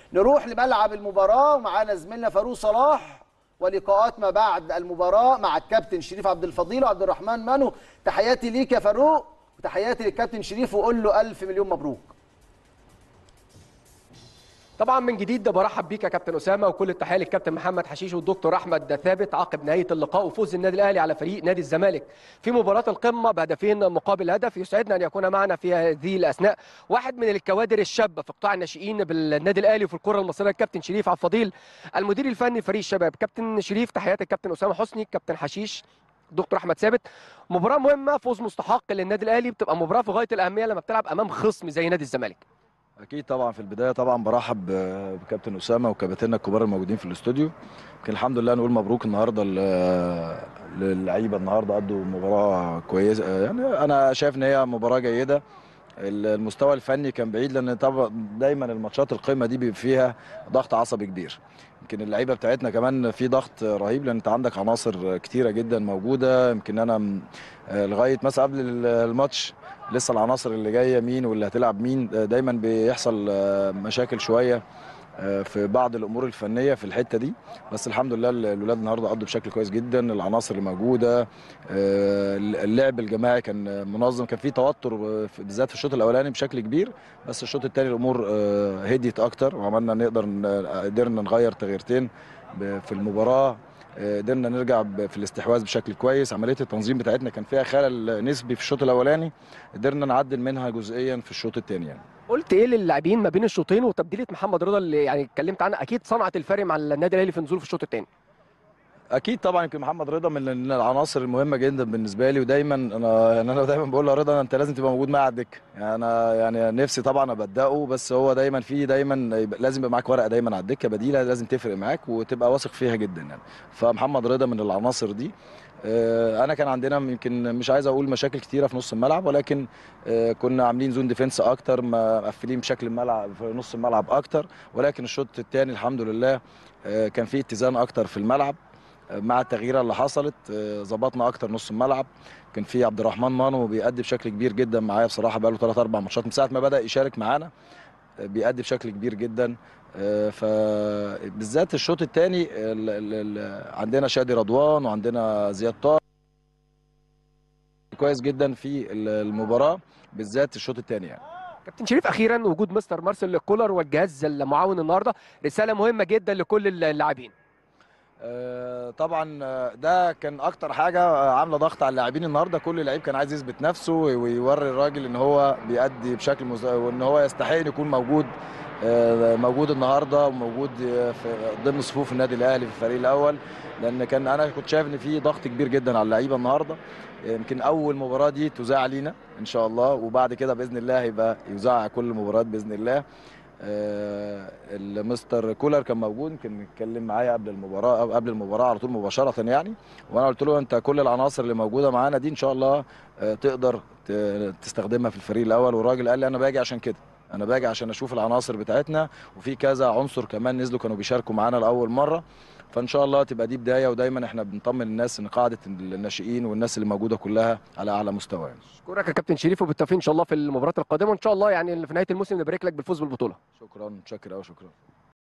نروح لملعب المباراه ومعانا زميلنا فاروق صلاح ولقاءات ما بعد المباراه مع الكابتن شريف عبد الفضيل وعبد الرحمن مانو تحياتي ليك يا فاروق وتحياتي للكابتن شريف وقول له الف مليون مبروك طبعا من جديد برحب بيك يا كابتن اسامه وكل التحيه للكابتن محمد حشيش والدكتور احمد ثابت عقب نهايه اللقاء وفوز النادي الاهلي على فريق نادي الزمالك في مباراه القمه بهدفين مقابل هدف يسعدنا ان يكون معنا في هذه الاثناء واحد من الكوادر الشابه في قطاع الناشئين بالنادي الاهلي وفي الكره المصريه الكابتن شريف عبد الفضيل المدير الفني فريق الشباب كابتن شريف تحيات الكابتن اسامه حسني كابتن حشيش دكتور احمد ثابت مباراه مهمه فوز مستحق للنادي الاهلي بتبقى مباراه في غايه الاهميه لما بتلعب امام خصم زي نادي الزمالك اكيد طبعا في البدايه طبعا برحب بكابتن اسامه وكباتننا الكبار الموجودين في الاستوديو يمكن الحمد لله نقول مبروك النهارده للعيبه النهارده قدوا مباراه كويسه يعني انا شايف ان هي مباراه جيده المستوى الفني كان بعيد لان طبعا دايما الماتشات القمه دي بيبقى فيها ضغط عصبي كبير يمكن اللعيبه بتاعتنا كمان في ضغط رهيب لان انت عندك عناصر كتيره جدا موجوده يمكن انا لغايه مثلا قبل الماتش لسه العناصر اللي جايه مين واللي هتلعب مين دايما بيحصل مشاكل شويه في بعض الامور الفنيه في الحته دي بس الحمد لله الاولاد النهارده قضوا بشكل كويس جدا العناصر اللي موجوده اللعب الجماعي كان منظم كان في توتر بالذات في الشوط الاولاني بشكل كبير بس الشوط الثاني الامور هديت اكتر وعملنا نقدر قدرنا نغير تغييرتين في المباراه قدرنا نرجع في الاستحواذ بشكل كويس عمليه التنظيم بتاعتنا كان فيها خلل نسبي في الشوط الاولاني قدرنا نعدل منها جزئيا في الشوط الثاني يعني قلت ايه للاعبين ما بين الشوطين وتبديله محمد رضا اللي يعني اتكلمت عنها اكيد صنعت الفارق مع النادي الاهلي في نزوله في الشوط الثاني اكيد طبعا يمكن محمد رضا من العناصر المهمه جدا بالنسبه لي ودايما انا يعني انا دايما بقول له رضا انت لازم تبقى موجود معايا على الدكه يعني انا يعني نفسي طبعا ابداه بس هو دايما في دايما لازم يبقى معاك ورقه دايما على الدكه بديله لازم تفرق معاك وتبقى واثق فيها جدا يعني فمحمد رضا من العناصر دي انا كان عندنا يمكن مش عايز اقول مشاكل كتيره في نص الملعب ولكن كنا عاملين زون ديفنس اكتر مقفلين بشكل الملعب في نص الملعب اكتر ولكن الشوط الثاني الحمد لله كان في اتزان اكتر في الملعب مع التغييره اللي حصلت ظبطنا اكتر نص الملعب كان في عبد الرحمن مانو بيأدي بشكل كبير جدا معايا بصراحه بقى له 3 4 ماتشات من ساعه ما بدا يشارك معانا بيأدي بشكل كبير جدا فبالذات الشوط الثاني عندنا شادي رضوان وعندنا زياد طارق كويس جدا في المباراه بالذات الشوط الثاني يعني كابتن شريف اخيرا وجود مستر مارسيل كولر والجهاز المعاون النهارده رساله مهمه جدا لكل اللاعبين طبعا ده كان اكتر حاجه عامله ضغط على اللاعبين النهارده كل لعيب كان عايز يثبت نفسه ويوري الراجل ان هو بيأدي بشكل مز... وان هو يستحق ان يكون موجود موجود النهارده وموجود في ضمن صفوف النادي الاهلي في الفريق الاول لان كان انا كنت شايف ان في ضغط كبير جدا على اللعيبه النهارده يمكن اول مباراه دي تذاع لينا ان شاء الله وبعد كده باذن الله هيبقى يذاع كل المباريات باذن الله آه المستر كولر كان موجود كان اتكلم معايا قبل المباراه او قبل المباراه على طول مباشره يعني وانا قلت له انت كل العناصر اللي موجوده معانا دي ان شاء الله آه تقدر تستخدمها في الفريق الاول والراجل قال لي انا باجي عشان كده انا باجي عشان اشوف العناصر بتاعتنا وفي كذا عنصر كمان نزلوا كانوا بيشاركوا معانا لاول مره فان شاء الله تبقى دي بدايه ودايما احنا بنطمن الناس ان قاعده الناشئين والناس اللي موجوده كلها على اعلى مستوى يعني. اشكرك يا كابتن شريف وبالتوفيق ان شاء الله في المباراه القادمه وان شاء الله يعني في نهايه الموسم نبارك لك بالفوز بالبطوله شكرا متشكر قوي شكرا